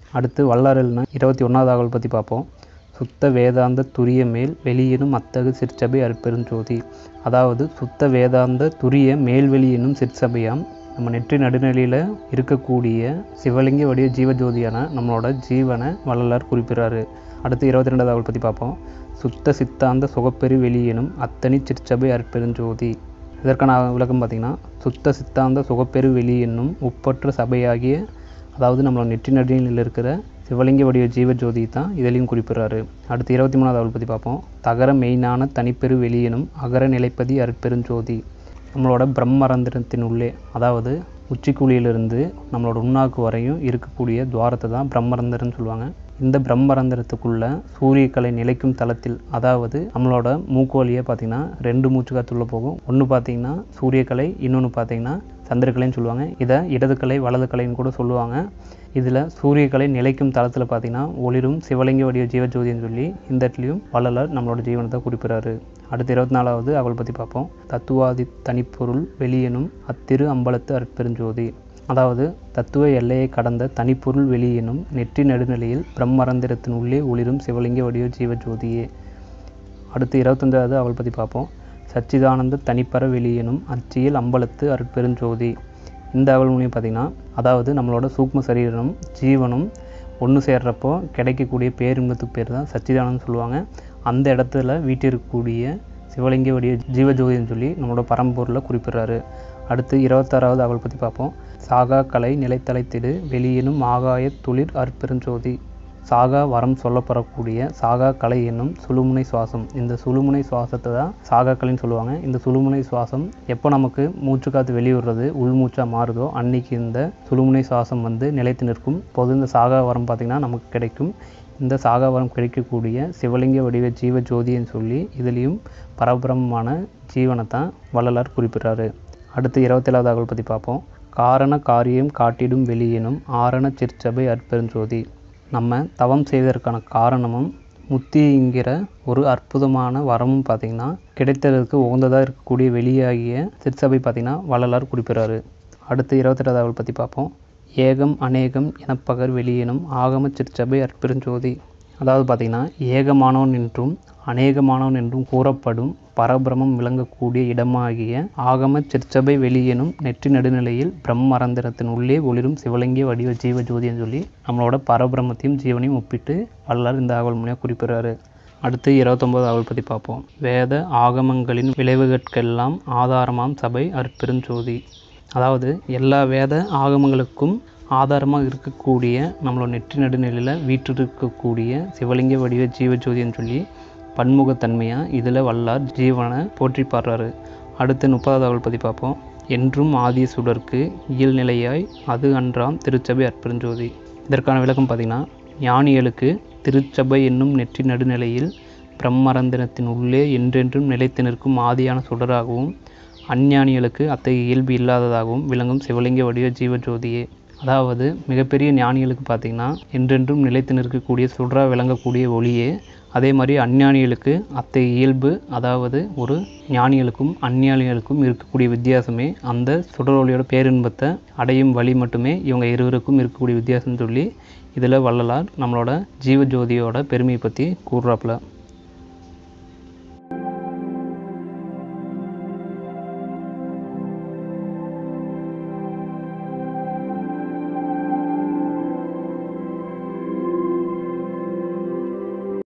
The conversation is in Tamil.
அடுத்து வல்லாரல்னா இருபத்தி ஒன்றாவது ஆவல் பற்றி பார்ப்போம் சுத்த வேதாந்த துரிய மேல் வெளியினும் அத்தகு சிற்சபை அற்பெருஞ்சோதி அதாவது சுத்த வேதாந்த துரிய மேல்வெளி என்னும் சிற்சபையாம் நம்ம நெற்றி நடுநிலையில் இருக்கக்கூடிய சிவலிங்க வடிவ ஜீவஜோதியான நம்மளோட ஜீவனை வள்ளலார் குறிப்பிடுறாரு அடுத்து இருபத்தி ரெண்டாவது அவள் பற்றி பார்ப்போம் சுத்த சித்தாந்த சுகப்பெரு வெளி எனும் அத்தனி சிற்சபை அற்பெருஞ்சோதி இதற்கான விளக்கம் பார்த்திங்கன்னா சுத்த சித்தாந்த சுகப்பெரு வெளி என்னும் உப்பற்ற சபையாகிய அதாவது நம்மளோட நெற்றி நடுநிலையில் இருக்கிற சிவலிங்க வடிவ ஜீவஜோதி தான் இதிலையும் குறிப்பிடுறாரு அடுத்து இருபத்தி மூணாவது அவள் பற்றி பார்ப்போம் தகர மெய்ஞான தனிப்பெரு வெளி எனும் அகர நிலைப்பதி அற்பெருஞ்சோதி நம்மளோட பிரம்மரந்திரத்தின் உள்ளே அதாவது உச்சிக்குழியிலிருந்து நம்மளோட உண்ணாக்கு வரையும் இருக்கக்கூடிய துவாரத்தை தான் பிரம்மரந்திரம்னு சொல்லுவாங்க இந்த பிரம்மரந்திரத்துக்குள்ள சூரியக்கலை நிலைக்கும் தளத்தில் அதாவது நம்மளோட மூக்கு வழியே பார்த்தீங்கன்னா ரெண்டு மூச்சு காற்றுள்ள போகும் ஒன்று பார்த்தீங்கன்னா சூரியக்கலை இன்னொன்று பார்த்தீங்கன்னா சந்திரக்கலைன்னு சொல்லுவாங்க இதை இடதுக்கலை வலதுக்கலைன்னு கூட சொல்லுவாங்க இதில் சூரியக்கலை நிலைக்கும் தளத்தில் பார்த்தீங்கன்னா ஒளிரும் சிவலிங்க வடிவ ஜீவஜோதின்னு சொல்லி இந்த இடத்துலையும் வள்ளலார் நம்மளோட ஜீவனத்தை குறிப்பிடுறாரு அடுத்து இருபத்தி நாலாவது அவள் பற்றி பார்ப்போம் தத்துவாதி தனிப்பொருள் வெளியெனும் அத்திரு அம்பலத்து அற்பெருஞ்சோதி அதாவது தத்துவ எல்லையை கடந்த தனிப்பொருள் வெளியெனும் நெற்றி நடுநிலையில் பிரம்மரந்திரத்தின் உள்ளே ஒளிரும் சிவலிங்க வடிவ ஜீவஜோதியே அடுத்து இருபத்தஞ்சாவது அவள் பற்றி பார்ப்போம் சச்சிதானந்த தனிப்பற வெளியெனும் அச்சியில் அம்பலத்து அற்பெருஞ்சோதி இந்த அவள் மூலியம் பார்த்திங்கன்னா அதாவது நம்மளோட சூக்ம சரீரம் ஜீவனும் ஒன்று சேர்றப்போ கிடைக்கக்கூடிய பேரின்பத்துக்கு பேர் தான் சச்சிதானந்தம் சொல்லுவாங்க அந்த இடத்துல வீட்டிற்கக்கூடிய சிவலிங்க வடிவ ஜீவஜோதின்னு சொல்லி நம்மளோட பரம்பொருளை குறிப்பிடுறாரு அடுத்து இருபத்தாறாவது அவள் பற்றி பார்ப்போம் சாகா கலை நிலைத்தலைத்திடு வெளியினும் ஆகாய துளிர் அற்பெருஞ்சோதி சாகா வரம் சொல்லப்படக்கூடிய சாகா கலை என்னும் சுழுமுனை சுவாசம் இந்த சுழுமுனை சுவாசத்தை தான் சாகா கலைன்னு சொல்லுவாங்க இந்த சுழுமுனை சுவாசம் எப்போ நமக்கு மூச்சு காற்று வெளியிடுறது உள்மூச்சாக மாறுதோ அன்னைக்கு இந்த சுழுமுனை சுவாசம் வந்து நிலைத்து நிற்கும் பொது இந்த சாகா வரம் பார்த்திங்கன்னா நமக்கு கிடைக்கும் இந்த சாகா வரம் கிடைக்கக்கூடிய சிவலிங்க வடிவ ஜீவ ஜோதின்னு சொல்லி இதுலேயும் பரபிரமமான ஜீவனை தான் வள்ளலார் குறிப்பிடுறாரு அடுத்து இருபத்தேழாவது அகல் பற்றி பார்ப்போம் காரண காரியம் காட்டிடும் வெளியெனும் ஆரண சிற்சபை அற்பெருஞ்சோதி நம்ம தவம் செய்வதற்கான காரணமும் முத்திங்கிற ஒரு அற்புதமான வரமும் பார்த்திங்கன்னா கிடைத்ததற்கு உகந்ததாக இருக்கக்கூடிய வெளியாகிய சிற்சபை பார்த்திங்கன்னா வள்ளலார் குறிப்பிடுறாரு அடுத்து இருபத்தெட்டாவது அவள் பற்றி பார்ப்போம் ஏகம் அநேகம் எனப்பகர் வெளியெனும் ஆகம சிற்சபை அற்பெருஞ்சோதி அதாவது பார்த்திங்கன்னா ஏகமானவன் என்றும் அநேகமானவன் என்றும் கூறப்படும் பரபிரமம் விளங்கக்கூடிய இடமாகிய ஆகம சிற்சபை வெளியெனும் நெற்றி நடுநிலையில் பிரம்மரந்திரத்தின் உள்ளே ஒளிரும் சிவலிங்க வடிவ ஜீவ ஜோதின்னு சொல்லி நம்மளோட பரபிரமத்தையும் ஜீவனையும் ஒப்பிட்டு வள்ளலார் இந்த ஆவல் மூலியம் குறிப்பிடுறாரு அடுத்து இருபத்தொம்போது அவள் பற்றி பார்ப்போம் வேத ஆகமங்களின் விளைவுகளுக்கெல்லாம் ஆதாரமாம் சபை அற்பெருஞ்சோதி அதாவது எல்லா வேத ஆகமங்களுக்கும் ஆதாரமாக இருக்கக்கூடிய நம்மளோட நெற்றி நடுநிலையில் வீற்றிருக்கக்கூடிய சிவலிங்க வடிவ ஜீவஜோதின்னு சொல்லி பன்முகத்தன்மையாக இதில் வல்லார் ஜீவனை போற்றி பாடுறாரு அடுத்து முப்பதாவது அவள் பற்றி பார்ப்போம் என்றும் ஆதி சுடர்க்கு இயல்நிலையாய் அது அன்றாம் திருச்சபை அற்பெருஞ்சோதி இதற்கான விளக்கம் பார்த்திங்கன்னா ஞானிகளுக்கு திருச்சபை என்னும் நெற்றி நடுநிலையில் பிரம்மரந்திரத்தின் உள்ளே என்றென்றும் நிலைத்து நிற்கும் ஆதியான சுடராகவும் அஞ்ஞானிகளுக்கு அத்தகைய இயல்பு இல்லாததாகவும் விளங்கும் சிவலிங்க வடிவ ஜீவஜோதியே அதாவது மிகப்பெரிய ஞானிகளுக்கு பார்த்திங்கன்னா என்றென்றும் நிலைத்து நிற்கக்கூடிய சுடரா விளங்கக்கூடிய ஒளியே அதே மாதிரி அஞ்ஞானிகளுக்கு அத்தகைய இயல்பு அதாவது ஒரு ஞானிகளுக்கும் அஞ்ஞானிகளுக்கும் இருக்கக்கூடிய வித்தியாசமே அந்த சுடர் ஒளியோட பேரின்பத்தை அடையும் வழி மட்டுமே இவங்க இருவருக்கும் இருக்கக்கூடிய வித்தியாசம்னு சொல்லி இதில் வள்ளலார் நம்மளோட ஜீவஜோதியோட பெருமையை பற்றி கூறுறாப்புல